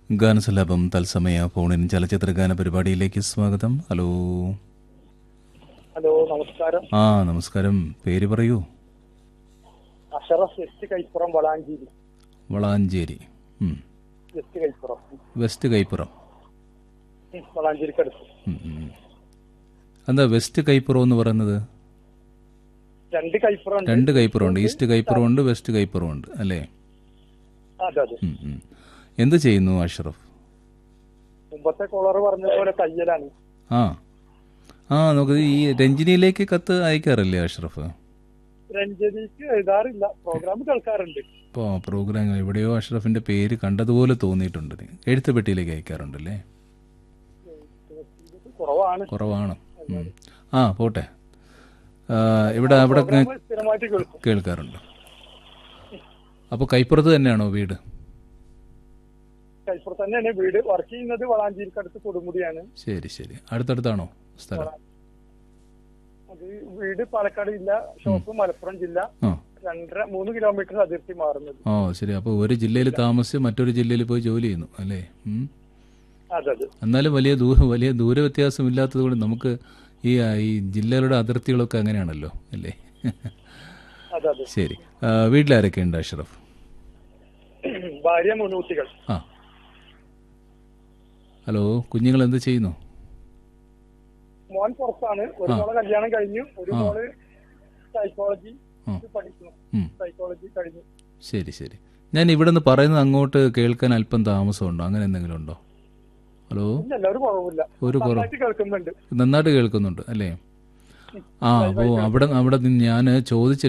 ഗാനസലാപം തത്സമയ ഫോണിൻ ചലച്ചിത്ര ഗാന പരിപാടിയിലേക്ക് സ്വാഗതം ഹലോ ഹലോ നമസ്കാരം ആ നമസ്കാരം പേര് പറയൂ അഷറഫ് വെസ്റ്റ് കൈപ്പുറം വളാഞ്ചേരി വളാഞ്ചേരി ഉം. വെസ്റ്റ് കൈപ്പുറം വെസ്റ്റ് കൈപ്പുറം ഉം, വളാഞ്ചേരിക്കടുത്ത് ഉം, ഉം. എന്താ വെസ്റ്റ് കൈപ്പുറം എന്ന് പറയുന്നത് രണ്ട് കൈപ്പുറം ഉണ്ട്. രണ്ട് കൈപ്പുറമുണ്ട് ഈസ്റ്റ് കൈപ്പുറമുണ്ട് വെസ്റ്റ് കൈപ്പുറമുണ്ട് അല്ലേ അതെ അതെ ഉം, ഉം. എന്ത് ചെയ്യുന്നു അഷ്റഫ് മുമ്പത്തെ കോളർ പറഞ്ഞ പോലെ തയ്യലാണ് ആ ആ നമുക്ക് ഈ രഞ്ജിനിയിലേക്ക് കത്ത് അയക്കാറില്ലേ അഷ്റഫ് രഞ്ജനിക്ക് എഴുതാറില്ല പ്രോഗ്രാം കേൾക്കാറുണ്ട് ഇപ്പോൾ പ്രോഗ്രാം എവിടെയോ അഷ്റഫിന്റെ പേര് കണ്ടതുപോലെ തോന്നിയിട്ടുണ്ട് എഴുത്ത് പെട്ടിയിലേക്ക് അയക്കാറുണ്ടല്ലേ ഇത് കുറവാണ് കുറവാണ് ഉം. ആ പോട്ടെ ആ, ഇവിടെ അവിടെ പ്രോഗ്രാം സ്ഥിരമായിട്ട് കേൾക്കും കേൾക്കാറുണ്ട് അപ്പോൾ കൈപ്പുറത്ത് തന്നെയാണോ വീട് കൈപ്പുറത്ത് തന്നെയാണ് വീട് വർക്ക് ചെയ്യുന്നത് വളാഞ്ചേരിക്കടുത്ത് കൊടുമുടിയാണ് ശരി ശരി അടുത്തടുത്താണോ സ്ഥലം അത് വീട് പാലക്കാട് ജില്ല ഷോപ്പ് മലപ്പുറം ജില്ല ആ രണ്ടര മൂന്ന് കിലോമീറ്റർ അതിർത്തി മാറുന്നത് ഓ ശരി അപ്പോൾ ഒരു ജില്ലയിൽ താമസിച്ച് മറ്റൊരു ജില്ലയിൽ പോയി ജോലി ചെയ്യുന്നു അല്ലേ ഉം. അതെ അതെ എന്നാലും വലിയ ദൂര വലിയ ദൂരവ്യത്യാസം ഇല്ലാത്തത് കൊണ്ട് നമുക്ക് ഈ ആ, ഈ ജില്ലകളുടെ അതിർത്തികളൊക്കെ അങ്ങനെയാണല്ലോ അല്ലേ അതെ അതെ ശരി ആ, വീട്ടിലാരൊക്കെ ഉണ്ട് അഷ്റഫ് ഭാര്യ മുന്നൂറ്റികൾ ആ ഹലോ കുഞ്ഞുങ്ങൾ എന്ത് ചെയ്യുന്നു മോൻ പുറത്താണ് ഒരു മോളെ കല്യാണം കഴിഞ്ഞു ഒരു ആ. മോള് സൈക്കോളജി ആ. പഠിക്കുന്നു ഉം. സൈക്കോളജി കഴിഞ്ഞു ശരി ശരി ഞാൻ ഇവിടെ നിന്ന് പറയുന്നത് അങ്ങോട്ട് കേൾക്കാൻ അല്പം താമസമുണ്ടോ അങ്ങനെ എന്തെങ്കിലും ഉണ്ടോ ഹലോ ഇല്ല ഒരു കുറവില്ല ഒരു കുറവ് നന്നായിട്ട് കേൾക്കുന്നുണ്ട് നന്നായിട്ട് കേൾക്കുന്നുണ്ട് അല്ലേ ആ അപ്പോൾ അവിടെ അവിടെ ഞാൻ ചോദിച്ചിട്ട്